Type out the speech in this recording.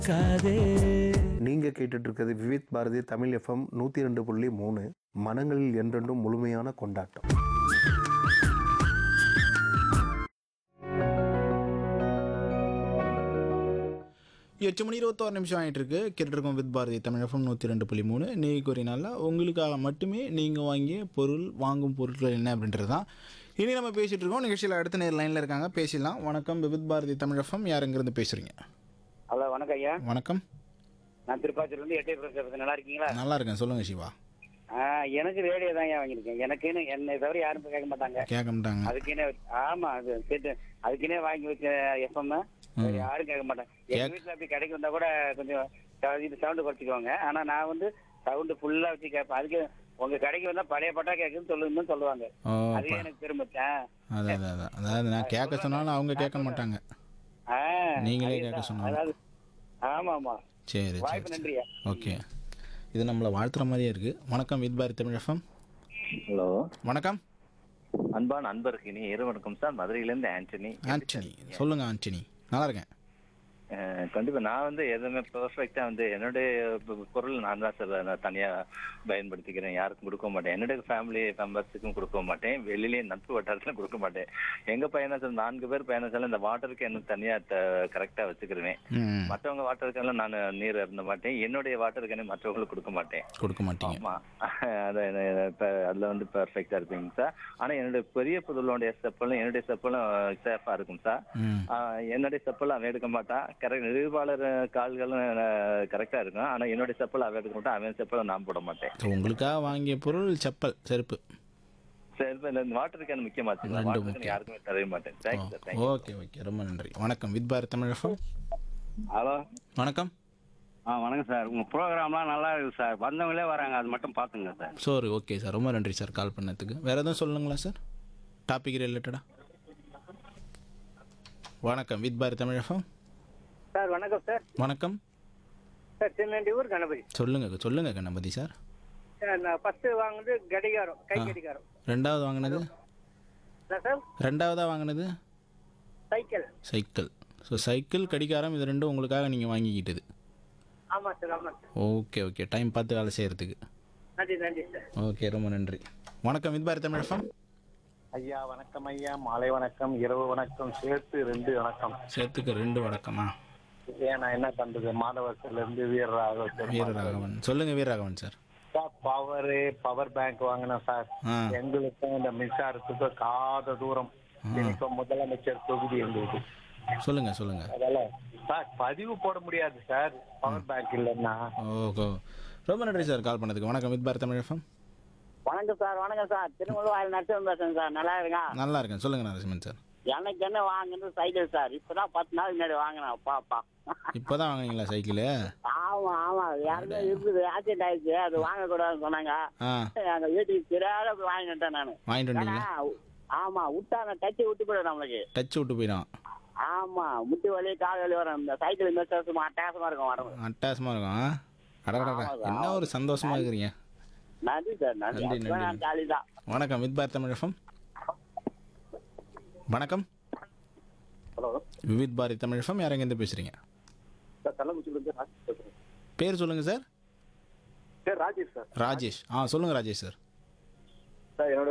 காதே நீங்க கேட்டுட்டு இருக்கிறது விவித் பாரதி தமிழ் எஃப்எம் நூத்தி ரெண்டு புள்ளி மூணு மனங்களில் என்றென்றும் முழுமையான கொண்டாட்டம் எட்டு மணி இருபத்தோரு நிமிஷம் ஆகிட்டு இருக்கு கேட்டுருக்கோம் வித் பாரதி தமிழ் எஃப்எம் நூற்றி ரெண்டு புள்ளி மூணு இன்னைக்கு ஒரு நாளில் உங்களுக்காக மட்டுமே நீங்கள் வாங்கிய பொருள் வாங்கும் பொருட்கள் என்ன அப்படின்றது தான் இனி நம்ம பேசிகிட்டு இருக்கோம் நிகழ்ச்சியில் அடுத்த நேர் லைனில் இருக்காங்க பேசிடலாம் வணக்கம் வித் பாரதி தமிழ் எஃப்எம் யார் எங்கேருந்து பேசுகிறீங்க ஹலோ வணக்கம் ஐயா வணக்கம் நான் திருப்பாச்சூர்லேருந்து எட்டை பேசுறது நல்லா இருக்கீங்களா நல்லா இருக்கேன் சொல்லுங்கள் சிவா ஆ, எனக்கு ரேடியோ தான் ஐயா வாங்கியிருக்கேன் எனக்குன்னு என்னை தவிர யாரும் கேட்க மாட்டாங்க கேட்க மாட்டாங்க அதுக்குன்னே ஆமா அது கேட்டு அதுக்குன்னே வாங்கி வச்ச எஃப்எம் யாரும் கேட்க மாட்டாங்க எங்க கேக்- வீட்டுல அப்படி கடைக்கு வந்தா கூட கொஞ்சம் ச- இது சவுண்டு குறைச்சிக்குவாங்க ஆனா நான் வந்து சவுண்டு ஃபுல்லா வச்சு கேட்பேன் அதுக்கு உங்க கடைக்கு வந்தா பழைய பட்டா கேட்குன்னு சொல்லுங்கன்னு சொல்லுவாங்க ஓ அதுவே எனக்கு பெருமைச்சேன் அதான் அதான் அதான் அதாவது நான் கேட்க சொன்னாலும் அவங்க கேட்க மாட்டாங்க நீங்களே கேட்க சொன்னாங்க. அதாவது ஆமா ஆமா சரி சரி வாய்ப்பு சரி நன்றியா ஓகே இது நம்மளை வாழ்த்துற மாதிரியே இருக்குது வணக்கம் வித் பாரதி தமிழ் எஃப்எம் ஹலோ வணக்கம் அன்பான அன்பருக்கு இனி இரு வணக்கம் சார் மதுரையிலேருந்து ஆண்டனி ஆண்டனி சொல்லுங்கள் ஆண்டனி நல்லா இருக்கேன் அஹ், கண்டிப்பா நான் வந்து எதுவுமே பெர்ஃபெக்டா வந்து என்னுடைய பொ- பொருள் நான் தான் சார் நான் தனியா பயன்படுத்திக்கிறேன் யாருக்கும் கொடுக்க மாட்டேன் என்னுடைய ஃபேமிலி மெம்பர்ஸுக்கும் கொடுக்க மாட்டேன் வெளியிலேயே நட்பு வட்டாரத்துல கொடுக்க மாட்டேன் எங்க பையனா சார் நான்கு பேர் பையனா சார் இந்த வாட்டருக்கு எனக்கு தனியா கரெக்டா வச்சுக்கிருவேன் ம் மற்றவங்க வாட்டருக்கெல்லாம் நான் நீர் இருந்த மாட்டேன் என்னுடைய வாட்டருக்கு மற்றவங்களுக்கு கொடுக்க மாட்டேன் கொடுக்க மாட்டீங்க ஆமா அதான் என்ன- என்ன இப்ப அதுல வந்து பெர்ஃபெக்டா இருப்பீங்க சார் ஆனா என்னுடைய பெரிய பொருளுடைய செப்பலும் என்னுடைய செப்பலும் சேஃபா இருக்கும் சார் ம் ஆஹ் என்னுடைய செப்பல் அவன் எடுக்க மாட்டான் கரெக்ட் நிர்வாளர் கால்களும் கரெக்டா இருக்கும் ஆனா என்னுடைய செப்பல் அவன் எடுக்க மாட்டான் அவன் செப்பலை நான் போட மாட்டேன் ஸோ உங்களுக்காக வாங்கிய பொருள் செப்பல் செருப்பு சரி இப்ப இந்த வாட்டர் கேன் முக்கியமாச்சு ரெண்டு வாட்டர் முக்கியம். கேன் யாருக்குமே தரவே மாட்டேன் thank you sir thank you okay okay ரொம்ப நன்றி வணக்கம் வித் பாரத் தமிழ் எஃப்எம் ஹலோ வணக்கம் ஆ வணக்கம் சார் உங்கள் ப்ரோக்ராம்லாம் நல்லா இருக்குது சார் வந்தவங்களே வராங்க அது மட்டும் பார்த்துங்க சார் சோரி ஓகே சார் ரொம்ப நன்றி சார் கால் பண்ணதுக்கு வேறு எதுவும் சொல்லுங்களா சார் டாபிக் ரிலேட்டடா வணக்கம் வித் பாரத் தமிழ் எஃப்எம் சார் வணக்கம் சார் வணக்கம் சார் திருநெல்வேலி ஊர் கணபதி சொல்லுங்க சொல்லுங்க கணபதி சார் சார் நான் ஃபர்ஸ்ட் வாங்குனது கடிகாரம் கை ஆ. கடிகாரம் ரெண்டாவது வாங்கினது என்ன சார் ரெண்டாவதா வாங்கினது சைக்கிள் சைக்கிள் ஸோ சைக்கிள் கடிகாரம் இது ரெண்டும் உங்களுக்காக நீங்கள் வாங்கிக்கிட்டது ஆமாம் சார் ஆமாம் சார் ஓகே ஓகே டைம் பார்த்து வேலை செய்கிறதுக்கு நன்றி நன்றி சார் ஓகே ரொம்ப நன்றி வணக்கம் வித் பாரத் தமிழ் எஃப்எம் ஐயா வணக்கம் ஐயா மாலை வணக்கம் இரவு வணக்கம் சேர்த்து ரெண்டு வணக்கம் சேர்த்துக்கு ரெண்டு வணக்கமா ஏன் நான் என்ன பண்றது மாதவரத்துல இருந்து வீரராக வீரராகவன் சொல்லுங்க Veeraraghavan sir power power bank வாங்கினேன் சார் ஆ எங்களுக்கும் இந்த மின்சாரத்துக்கு காத தூரம் இப்போ முதலமைச்சர் தொகுதி எங்களுக்கு சொல்லுங்க சொல்லுங்க அதனால சார் பதிவு போட முடியாது சார் பவர் பேங்க் இல்லைன்னா ஓகோ ரொம்ப நன்றி சார் கால் பண்ணதுக்கு வணக்கம் வித் பாரத் தமிழ் எஃப்எம் வணக்கம் சார் வணக்கம் சார் திருமூலம் நரசிம்மன் பேசுறேன் சார் நல்லா இருங்க நல்லா இருக்கேன் சொல்லுங்க நரசிம்மன் சார் எனக்கு என்ன வாங்குறது சைக்கிள் சார் இப்பதான் பத்து நாள் முன்னாடி வாங்கினேன் பாப்பா இப்போ தான் வாங்குனீங்களா சைக்கிளு ஆமா ஆமா யாருமே இருக்குது ஆக்சிடென்ட் ஆயிடுச்சு அது வாங்கக்கூடாதுன்னு சொன்னாங்க ஆ அந்த வீட்டுக்கு தெரியாத போய் வாங்கிட்டேன் நானு வாங்கிட்டு ஏன்னா, வந்தீங்களா ஆமா விட்டா அந்த டச்சு விட்டு போயிடும் நம்மளுக்கு டச் விட்டு போயிடும் ஆமா முட்டி வலி கால் வலி வரும் இந்த சைக்கிள் மெசேஜ் அட்டகாசமா இருக்கும் வரது அட்டகாசமாக இருக்கும் ஆ? அடடடடா ஆமா, என்ன ஒரு சந்தோஷமா இருக்கிறீங்க நன்றி சார் நன்றி நன்றி, அப்பதான் நன்றி. ஜாலி தான் வணக்கம் வித் பாரத் தமிழ் எஃப்எம் வணக்கம் ஹலோ விவித் பாரதி தமிழ் எஃப்எம் யார் எங்கேருந்து பேசுகிறீங்க சார் கள்ளக்குச்சிலேருந்து ராஜேஷ் பேசுகிறேன் பேர் சொல்லுங்கள் sir sir Rajesh sir Rajesh ஆ சொல்லுங்கள் ராஜேஷ் சார் சார் என்னோட